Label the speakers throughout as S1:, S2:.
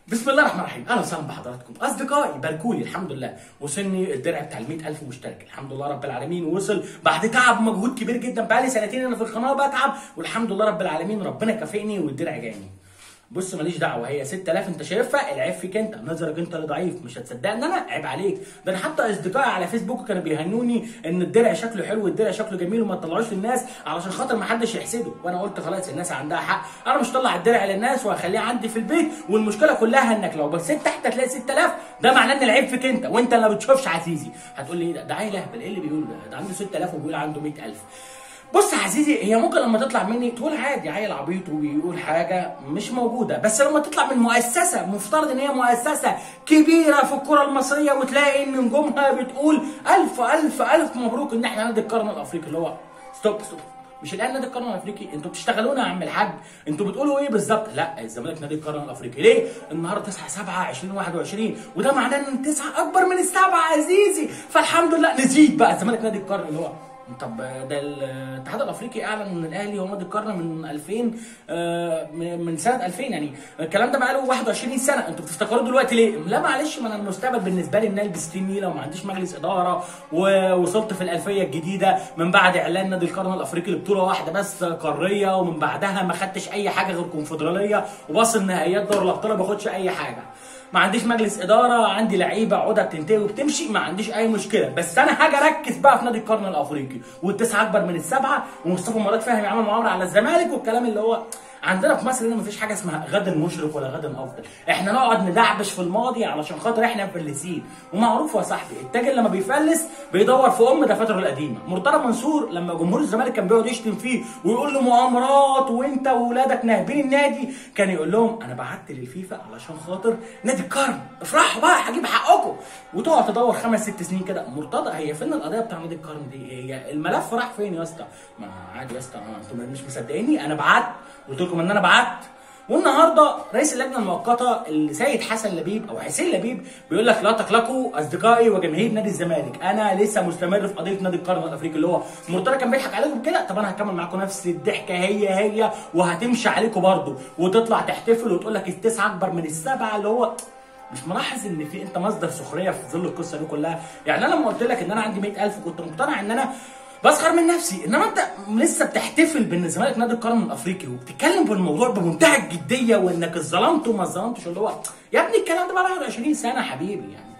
S1: بسم الله الرحمن الرحيم اهلا وسهلا بحضراتكم اصدقائي باركولي الحمد لله وصلني الدرع بتاع ال 100000 مشترك الحمد لله رب العالمين وصل بعد تعب ومجهود كبير جدا بقالي سنتين انا في القناه بتعب والحمد لله رب العالمين ربنا كافئني والدرع جاني بص ماليش دعوه هي 6000 انت شايفها العيب فيك انت نظرك انت اللي ضعيف مش هتصدقني انا عيب عليك ده انا حتى اصدقائي على فيسبوك كانوا بيهنوني ان الدرع شكله حلو والدرع شكله جميل وما تطلعوش للناس علشان خاطر ما حدش يحسده وانا قلت خلاص الناس عندها حق انا مش طلع الدرع للناس وهخليه عندي في البيت والمشكله كلها انك لو بصيت تحت هتلاقي 6000 ده معناه ان العيب فيك انت وانت اللي ما بتشوفش عزيزي هتقول لي ايه ده ده عيل اهبل ايه اللي بيقول ده ده عنده 6000 وبيقول عنده 100000 بص يا عزيزي هي ممكن لما تطلع مني تقول عادي عيل عبيط وبيقول حاجه مش موجوده بس لما تطلع من مؤسسه مفترض ان هي مؤسسه كبيره في الكره المصريه وتلاقي ان نجومها بتقول الف الف الف مبروك ان احنا نادي القرن الافريقي اللي هو ستوب ستوب مش الان نادي القرن الافريقي انتوا بتشتغلونا يا عم الحاج انتوا بتقولوا ايه بالظبط لا الزمالك نادي القرن الافريقي ليه النهارده 9 7 2021 وده معناه ان 9 اكبر من السبعه عزيزي فالحمد لله نزيد بقى الزمالك نادي القرن اللي هو طب ده الاتحاد الافريقي اعلن ان الاهلي هو نادي القرن من 2000 آه، من سنه 2000 يعني الكلام ده بقاله 21 سنه انتوا بتفتكروه دلوقتي ليه؟ لا معلش ما انا المستقبل بالنسبه لي ان البس تيم نيله وما عنديش مجلس اداره ووصلت في الالفيه الجديده من بعد اعلان نادي القرن الافريقي لبطوله واحده بس قاريه ومن بعدها ما خدتش اي حاجه غير كونفدراليه وبصل نهائيات دوري الابطال ما باخدش اي حاجه ما عنديش مجلس اداره عندي لعيبه عقده بتنتهي وبتمشي ما عنديش اي مشكله بس انا هاجي اركز بقى في نادي القرن الافريقي والتسعه اكبر من السبعه ومصطفى مراد فهمي عمل معامله على الزمالك والكلام اللي هو عندنا في مصر هنا مفيش حاجه اسمها غد مشرق ولا غد افضل احنا نقعد ندعبش في الماضي علشان خاطر احنا مفلسين ومعروف يا صاحبي التاجر لما بيفلس بيدور في ام دفاتره القديمه مرتضى منصور لما جمهور الزمالك كان بيقعد يشتم فيه ويقول له مؤامرات وانت واولادك ناهبين النادي كان يقول لهم انا بعت للفيفا علشان خاطر نادي القرن افرحوا بقى هجيب حقكم وتقعد تدور خمس ست سنين كده مرتضى هي فين القضيه بتاع نادي القرن دي هي الملف راح فين يا اسطى ما عادي يا اسطى انتوا مش مصدقيني انا بعت قلت لكم ان انا بعت والنهارده رئيس اللجنه المؤقته السيد حسن لبيب او حسين لبيب بيقول لك لا تقلقوا اصدقائي وجماهير نادي الزمالك انا لسه مستمر في قضيه نادي القرن الافريقي اللي هو مرتضى كان بيضحك عليكم كده طب انا هكمل معاكم نفس الضحكه هي هي وهتمشي عليكم برضه وتطلع تحتفل وتقول لك التسعه اكبر من السبعه اللي هو مش ملاحظ ان في انت مصدر سخريه في ظل القصه دي كلها يعني انا لما قلت لك ان انا عندي 100000 كنت مقتنع ان انا بسخر من نفسي انما انت لسه بتحتفل بان الزمالك نادي القرن الافريقي وبتتكلم بالموضوع بمنتهى الجديه وانك اتظلمت وما اتظلمتش اللي هو يا ابني الكلام ده بقى 21 سنه حبيبي يعني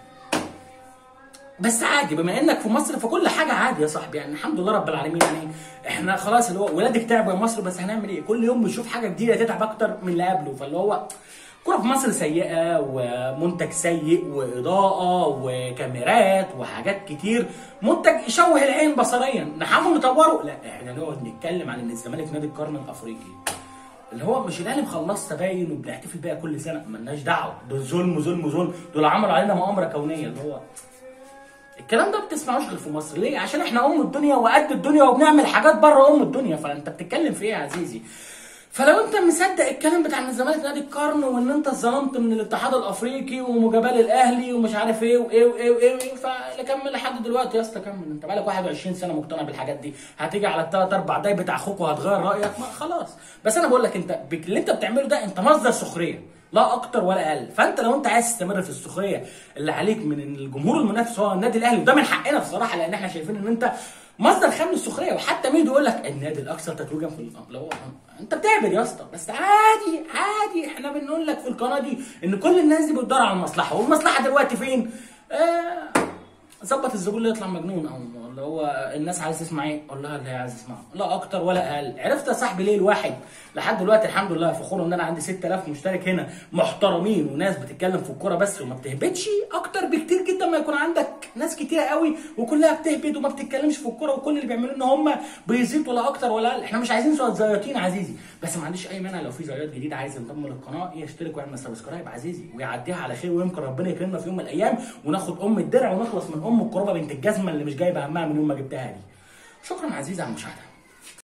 S1: بس عادي بما انك في مصر فكل حاجه عادي يا صاحبي يعني الحمد لله رب العالمين يعني احنا خلاص اللي هو ولادك تعبوا يا مصر بس هنعمل ايه كل يوم بنشوف حاجه جديده تتعب اكتر من اللي قبله فاللي هو الكوره في مصر سيئه ومنتج سيء واضاءه وكاميرات وحاجات كتير منتج يشوه العين بصريا نحاول نطوره لا احنا نقعد نتكلم عن ان الزمالك نادي القرن الافريقي اللي هو مش الاهلي مخلص سباين وبنحتفل بيها كل سنه مالناش دعوه دول ظلم ظلم ظلم دول عملوا علينا مؤامره كونيه اللي هو الكلام ده ما بتسمعوش غير في مصر ليه عشان احنا ام الدنيا وقد الدنيا وبنعمل حاجات بره ام الدنيا فانت بتتكلم في ايه يا عزيزي فلو انت مصدق الكلام بتاع ان الزمالك نادي القرن وان انت اتظلمت من الاتحاد الافريقي ومجابال الاهلي ومش عارف ايه وايه وايه وايه, وإيه فكمل لحد دلوقتي يا اسطى كمل انت بقالك 21 سنه مقتنع بالحاجات دي هتيجي على الثلاث اربع دقايق بتاع اخوك وهتغير رايك ما خلاص بس انا بقول لك انت اللي انت بتعمله ده انت مصدر سخريه لا اكتر ولا اقل فانت لو انت عايز تستمر في السخريه اللي عليك من الجمهور المنافس هو النادي الاهلي وده من حقنا بصراحه لان احنا شايفين ان انت مصدر خام للسخريه وحتى ميدو يقول لك النادي الاكثر تتويجا في اللي هو انت بتعبد يا اسطى بس عادي عادي احنا بنقول لك في القناه دي ان كل الناس دي بتدور على المصلحه والمصلحه دلوقتي فين؟ آه ظبط الزبون اللي يطلع مجنون او اللي هو الناس عايزه تسمع ايه؟ قول لها اللي هي عايزه تسمعه لا اكتر ولا اقل عرفت يا صاحبي ليه الواحد لحد دلوقتي الحمد لله فخور ان انا عندي 6000 مشترك هنا محترمين وناس بتتكلم في الكوره بس وما بتهبطش اكتر بكتير جدا ما يكون عندك ناس كتيره قوي وكلها بتهبط وما بتتكلمش في الكوره وكل اللي بيعملوه ان هم بيزيدوا لا اكتر ولا اقل احنا مش عايزين سؤال زياطين عزيزي بس ما عنديش اي مانع لو في زياط جديد عايز ينضم للقناه يشترك ويعمل سبسكرايب عزيزي ويعديها على خير ويمكن ربنا يكرمنا في يوم من الايام وناخد ام الدرع ونخلص من ام القربه بنت الجزمه اللي مش جايبه همها من يوم ما جبتها لي شكرا عزيزي على المشاهده